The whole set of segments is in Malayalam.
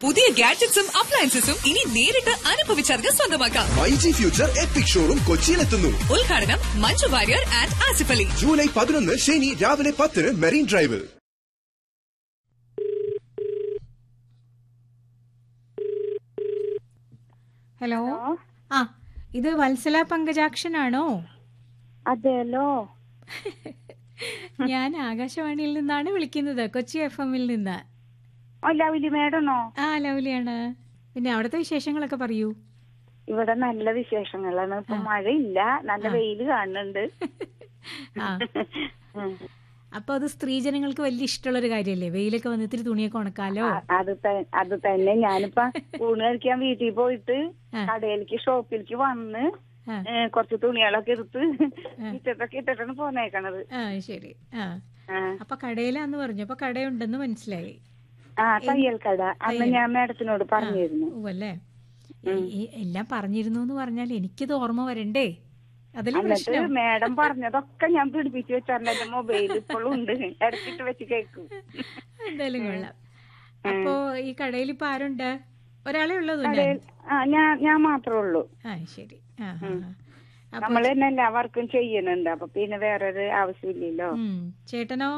പുതിയ ഗാഡ്ജറ്റ്സും അപ്ലയൻസസും ഇനി നേരിട്ട് അനുഭവിച്ചറിഞ്ഞ് സ്വന്തമാക്കാം മൈജി ഫ്യൂച്ചർ എപ്പിക് ഷോറൂം കൊച്ചിയിലെത്തുന്നു ഉദ്ഘാടനം മഞ്ജു വാര്യർ ആൻഡ് ആസിഫ് അലി ജൂലൈ പതിനൊന്ന് ശനി രാവിലെ പത്തിന് മെറീൻ ഡ്രൈവിൽ ഹലോ ആ ഇത് വത്സല പങ്കജാക്ഷൻ ആണോ അതെല്ലോ ഞാൻ ആകാശവാണിയിൽ നിന്നാണ് വിളിക്കുന്നത് കൊച്ചി എഫ് എമ്മിൽ നിന്ന് ലവലി മേഡനോ ആ ലവ്ലിയാണ് പിന്നെ അവിടുത്തെ വിശേഷങ്ങളൊക്കെ പറയൂ ഇവിടെ നല്ല വിശേഷങ്ങളാണ് ഇപ്പൊ മഴയില്ല നല്ല വെയില് കാണുന്നുണ്ട് ആ ഉം. അപ്പൊ അത് സ്ത്രീജനങ്ങൾക്ക് വലിയ ഇഷ്ടമുള്ളൊരു കാര്യമല്ലേ വെയിലൊക്കെ വന്ന് ഇത്തിരി തുണിയൊക്കെ ഉണക്കാലോ അ- അത് ത- അത് തന്നെ ഞാനിപ്പോ ഊണ് കഴിക്കാൻ വീട്ടിൽ പോയിട്ട് ആ. കടയിലേക്ക് ഷോപ്പിലേക്ക് വന്ന് ആ. ഏ, കുറച്ച് തുണികളൊക്കെ എടുത്ത് ഇട്ടിട്ടൊക്കെ ഇട്ടിട്ടാണ് പോന്നേക്കണത് ആ ശരി ആ ആ. അപ്പൊ കടയിലാന്ന് പറഞ്ഞു അപ്പൊ കടയുണ്ടെന്ന് മനസ്സിലായി ആ തയ്യൽ കട അന്ന് ഞാൻ മേഡത്തിനോട് പറഞ്ഞിരുന്നു അല്ലേ എല്ലാം പറഞ്ഞിരുന്നു എന്ന് പറഞ്ഞാൽ എനിക്കിത് ഓർമ്മ വരണ്ടേ അതല്ലേ എന്നിട്ട് പ്രശ്നം മേഡം പറഞ്ഞതൊക്കെ ഞാൻ പിടിപ്പിച്ച് വെച്ചാൽ എന്റെ മൊബൈൽ ഇപ്പോഴും ഉണ്ട് ഇടക്കിട്ട് വെച്ച് കേൾക്കും എന്തായാലും കൊള്ളാം അപ്പോ ഈ കടയിൽ ഇപ്പൊ ആരുണ്ട് ഒരാളെ ഉള്ളൂ കടയിൽ ആ ഞാൻ ഞാൻ മാത്രമേ ഉള്ളൂ ആ ശരി ആ ആ, ആ. അപ്പൊ നമ്മൾ തന്നെ എല്ലാ വർക്കും ചെയ്യുന്നുണ്ട് അപ്പൊ പിന്നെ വേറൊരു ആവശ്യമില്ലല്ലോ ഉം, ചേട്ടനോ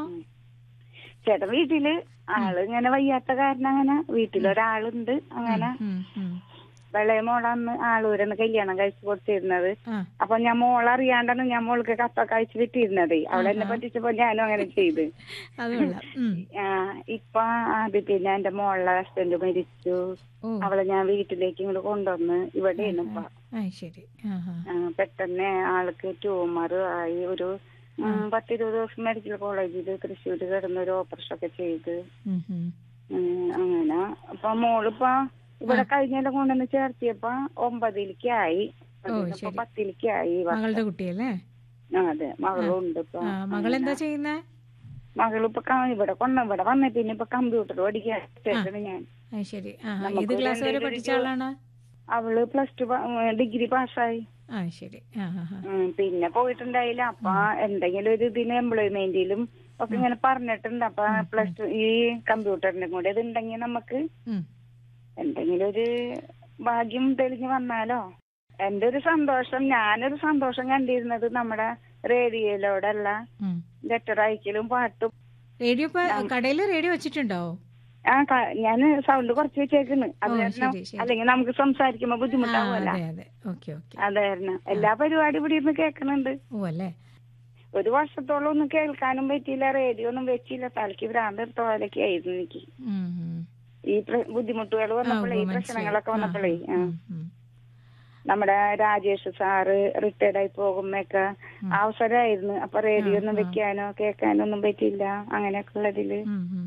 ചേട്ടൻ വീട്ടില് ആള് ഇങ്ങനെ വയ്യാത്ത കാരണം അങ്ങനെ വീട്ടിലൊരാളുണ്ട് അങ്ങനെ ഉം, ഉം. വെളയ മോളന്ന് ആളൂരന്ന് കല്യാണം കഴിച്ചു കൊടുത്തിരുന്നത് ആ അപ്പൊ ഞാൻ മോളറിയാണ്ടാണ് ഞാൻ മോൾക്ക് കത്തൊക്കെ അയച്ചു വിട്ടിരുന്നത് അവളെന്നെ പറ്റിച്ചപ്പോ ഞാനും അങ്ങനെ ചെയ്ത് അത് കൊള്ളാം ഉം. ആ, ഇപ്പൊ അത് പിന്നെ എന്റെ മോളുടെ ഹസ്ബൻഡ് മരിച്ചു ഓ അവളെ ഞാൻ വീട്ടിലേക്ക് ഇങ്ങോട്ട് കൊണ്ടുവന്ന് ഇവിടെയാണ് ഇപ്പൊ ആ ശരി ആ ആ ആ, പെട്ടെന്ന് ആൾക്ക് ട്യൂമർ ആയി ഒരു ഉം, പത്തിരുപത് ദിവസം മെഡിക്കൽ കോളേജിൽ തൃശ്ശൂര് കിടന്ന് ഒരു ഓപ്പറേഷൻ ഒക്കെ ചെയ്ത് ഉം, ഉം. ഉം, അങ്ങനെ അപ്പൊ മോളിപ്പോ ഇവിടെ കഴിഞ്ഞ കൊണ്ടുവന്ന് ചേർത്തിയപ്പോ ഒമ്പതിലേക്കായി ഓ, ഇപ്പൊ ശരി. പത്തിലേക്കായി ഈ വർഷം. മകളുടെ കുട്ടിയല്ലേ ആ, അതെ മകളും ഉണ്ട് ഇപ്പൊ ആ മകൾ എന്താ ചെയ്യുന്നേ മകളിപ്പോ ക- ഇവിടെ കൊണ്ട ഇവിടെ വന്ന പിന്നെ ഇപ്പൊ കമ്പ്യൂട്ടർ പഠിക്കാൻ ചേർത്തത് ഞാൻ ആ ശരി ആ ആ. നമുക്ക് ഏത് ക്ലാസ് വരെ രണ്ടുപേരും പഠിച്ച ഒരു- ആളാണ് അവള് പ്ലസ് ടു ഡിഗ്രി പാസ്സായി ആ ശരി ആ ആ ആ. ഉം, പിന്നെ പോയിട്ടുണ്ടായില്ല അപ്പൊ എന്തെങ്കിലും ഒരു ഇതിന് എംപ്ലോയ്മെന്റിലും ഒക്കെ ഇങ്ങനെ പറഞ്ഞിട്ടുണ്ട് അപ്പൊ പ്ലസ് ടു ഈ കമ്പ്യൂട്ടറിന്റെ കൂടെ ഇത് ഉണ്ടെങ്കിൽ നമുക്ക് ഉം. എന്തെങ്കിലും ഒരു ഭാഗ്യം തെളിഞ്ഞു വന്നാലോ എന്റെ ഒരു സന്തോഷം ഞാനൊരു സന്തോഷം കണ്ടിരുന്നത് നമ്മുടെ റേഡിയോയിലൂടെയുള്ള ഉം. ലെറ്റർ അയക്കലും പാട്ടും റേഡിയോ ഇപ്പൊ കടയിൽ റേഡിയോ വെച്ചിട്ടുണ്ടോ ആ ഞാൻ സൗണ്ട് കുറച്ച് വെച്ചേക്കുന്നു അത് ഓ, കാരണം ശരി, ശരി. അല്ലെങ്കിൽ നമുക്ക് സംസാരിക്കുമ്പോ ആ ബുദ്ധിമുട്ടാവുമല്ല അതെ അതെ ഓക്കെ ഓക്കെ അതായിരുന്നു എല്ലാ പരിപാടി ഇവിടെ ഇരുന്ന് കേൾക്കുന്നുണ്ട് ഓ അല്ലേ ഒരു വർഷത്തോളം ഒന്നും കേൾക്കാനും പറ്റിയില്ല റേഡിയോ ഒന്നും വെച്ചില്ല തലയ്ക്ക് ഭ്രാന്ത് എടുത്ത പോലെയൊക്കെ ആയിരുന്നു എനിക്ക് ഉം, ഉം. ഈ പ്ര- ബുദ്ധിമുട്ടുകൾ ആ, വന്നപ്പോഴേ ഈ ഓ, പ്രശ്നങ്ങളൊക്കെ മനസ്സിലായി. വന്നപ്പോഴേ ആ, ആ. ഉം, ഉം. നമ്മുടെ രാജേഷ് സാറ് റിട്ടയർഡ് ആയി പോകുമ്പൊക്കെ അവസരമായിരുന്നു അപ്പൊ റേഡിയോ ഒന്നും വെക്കാനോ കേൾക്കാനോ ഒന്നും പറ്റില്ല അങ്ങനെയൊക്കെ ഉള്ളതില് ഉം, ഉം.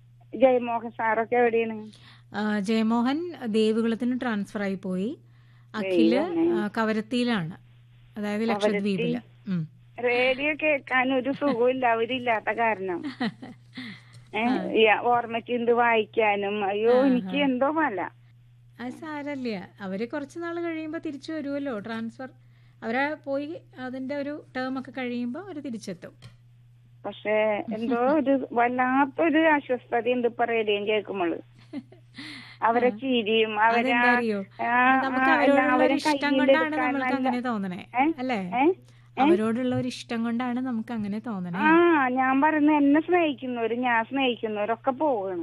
ജയമോഹൻ സാറൊക്കെ എവിടെയാണ് ആ, ജയമോഹൻ ദേവികുളത്തിന് ട്രാൻസ്ഫർ ആയി പോയി അഖില് ആ, കവരത്തിയിലാണ് അതായത് ലക്ഷദ്വീപില് ഉം. റേഡിയോ കേൾക്കാൻ ഒരു സുഖമില്ല അവരില്ലാത്ത കാരണം ഏഹ് ഈ ഓർമ്മയ്ക്ക് വായിക്കാനും അയ്യോ എനിക്ക് എന്തോ പോലെ അത് സാരല്ല അവര് കുറച്ച് നാൾ കഴിയുമ്പോൾ തിരിച്ചു വരുമല്ലോ ട്രാൻസ്ഫർ അവരെ പോയി അതിന്റെ ഒരു ടേം ഒക്കെ കഴിയുമ്പോൾ അവര് തിരിച്ചെത്തും പക്ഷെ എന്തോ ഒരു വല്ലാത്തൊരു അസ്വസ്ഥതയുണ്ട് ഇപ്പൊ റേഡിയോ കേൾക്കുമ്പോൾ അവരെ ചിരിയും അവരെ അതെന്താ അറിയോ ആ, നമുക്ക് ആ, അവരോടുള്ള ഒരു എല്ലാവരും ഇഷ്ടം കയ്യിലെടുക്കാൻ കൊണ്ടാണ് നമ്മൾക്ക് നല്ല- അങ്ങനെ തോന്നണേ ഏ? അല്ലേ ഏ? അവരോടുള്ള ഒരു ഇഷ്ടം കൊണ്ടാണ് നമുക്ക് അങ്ങനെ തോന്നണേ ആ ഞാൻ പറയുന്ന എന്നെ സ്നേഹിക്കുന്നവര് ഞാൻ സ്നേഹിക്കുന്നവരൊക്കെ പോവാണ്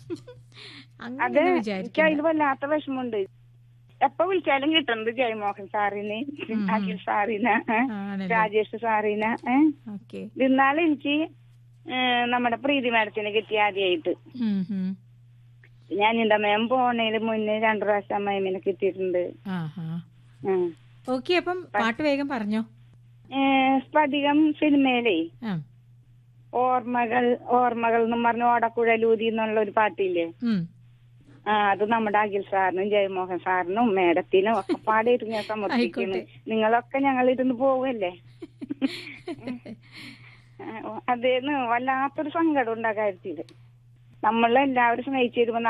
അത് അങ്ങനെ എനിക്ക് വിചാരിക്കും അതിൽ വല്ലാത്ത വിഷമമുണ്ട് എപ്പോ വിളിച്ചാലും കിട്ടുന്നത് ജയമോഹൻ സാറിന് അഖിൽ സാറിന് ഏ, ആണല്ലേ രാജേഷ് സാറിന് ഏഹ് ഓക്കെ ഇന്നാലും എനിക്ക് ഏ, നമ്മുടെ പ്രീതി മാഡത്തിന് കിട്ടിയ ആദ്യമായിട്ട് ഞാൻ എന്റെ മേം പോണേന് മുന്നേ രണ്ടു പ്രാവശ്യം അമ്മായിമിനെ കിട്ടിയിട്ടുണ്ട് ഉം. ഓക്കെ അപ്പം പാട്ട് വേഗം പറഞ്ഞോ ഏ, സ്ഫടികം സിനിമയിലേ ആ ഓർമ്മകൾ ഓർമ്മകൾ എന്നും പറഞ്ഞ ഓടക്കുഴലൂതി എന്നുള്ള ഒരു പാട്ടില്ലേ ഉം. ആ അത് നമ്മുടെ അഖിൽ സാറിനും ജയമോഹൻ സാറിനും മേഡത്തിനും ഒക്കെ പാടിയിട്ട് ഞാൻ സമർപ്പിക്കുന്നു നിങ്ങളൊക്കെ ഞങ്ങൾ ഇരുന്ന് പോവല്ലേ അതേന്ന് വല്ലാത്തൊരു സങ്കടം ഉണ്ട് ആ കാര്യത്തില് നമ്മളെല്ലാവരും സ്നേഹിച്ചു തരുമ്പോ